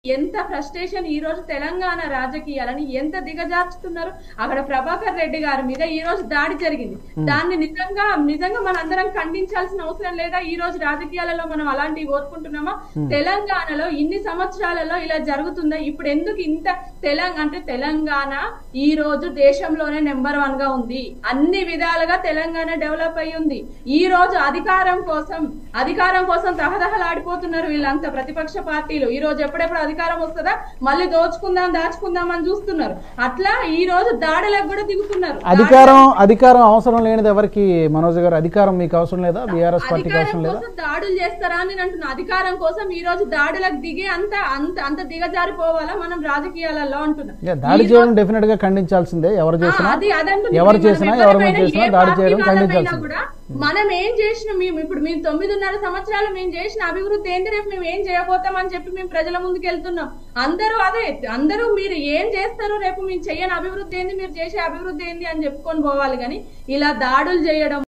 ఎంత ఫ్రస్ట్రేషన్ ఈ రోజు తెలంగాణ రాజకీయాలని ఎంత దిగజార్చుతున్నారు అక్కడ ప్రభాకర్ రెడ్డి గారి మీద ఈ రోజు దాడి జరిగింది దాన్ని నిజంగా నిజంగా మనందరం ఖండించాల్సిన అవసరం లేదా ఈ రోజు రాజకీయాలలో మనం అలాంటివి కోరుకుంటున్నామా తెలంగాణలో ఇన్ని సంవత్సరాలలో ఇలా జరుగుతుందా ఇప్పుడు ఎందుకు ఇంత తెలంగాణ అంటే తెలంగాణ ఈ రోజు దేశంలోనే నెంబర్ వన్ గా ఉంది అన్ని విధాలుగా తెలంగాణ డెవలప్ అయి ఉంది ఈ రోజు అధికారం కోసం అధికారం కోసం తహదహలాడిపోతున్నారు వీళ్ళంతా ప్రతిపక్ష పార్టీలు ఈ రోజు ఎప్పుడెప్పుడు అధికారం వస్తుందా మళ్ళీ దోచుకుందాం దాచుకుందాం అని చూస్తున్నారు అట్లా ఈ రోజు దాడులకు కూడా దిగుతున్నారు అధికారం అధికారం అవసరం లేనిది ఎవరికి మనోజ్ గారు అధికారం మీకు అవసరం లేదా బీఆర్ఎస్ పార్టీకి అధికారం అవసరం లేదా కోసం దాడులు చేస్తారా అని నేను అంటున్నా అధికారం కోసం ఈ రోజు దాడులకు దిగే అంత అంత అంత దిగజారిపోవాలా మనం రాజకీయాలలో అంటున్నా ఇక దాడి చేయడం డెఫినెట్ గా ఖండించాల్సిందే ఎవరు చేసినా ఆ, అది అదంటున్నా. ఎవరు మనం చేసినా ఎవరిపైనా, ఎవరి మీద చేసినా ఏ దాడి పార్టీ చేయడం వాళ్ళపైనా ఖండించాల్సిందే కూడా మనం ఏం చేసినా మేము ఇప్పుడు మేము తొమ్మిదిన్నర సంవత్సరాలు మేము చేసిన అభివృద్ధి ఏంటి రేపు మేము ఏం చేయబోతాం అని చెప్పి మేము ప్రజల ముందుకు వెళ్తున్నాం అందరూ అదే అందరూ మీరు ఏం చేస్తారు రేపు మేము చెయ్యని అభివృద్ధి ఏంది మీరు చేసే అభివృద్ధి ఏంది అని చెప్పుకొని పోవాలి కానీ ఇలా దాడులు చేయడం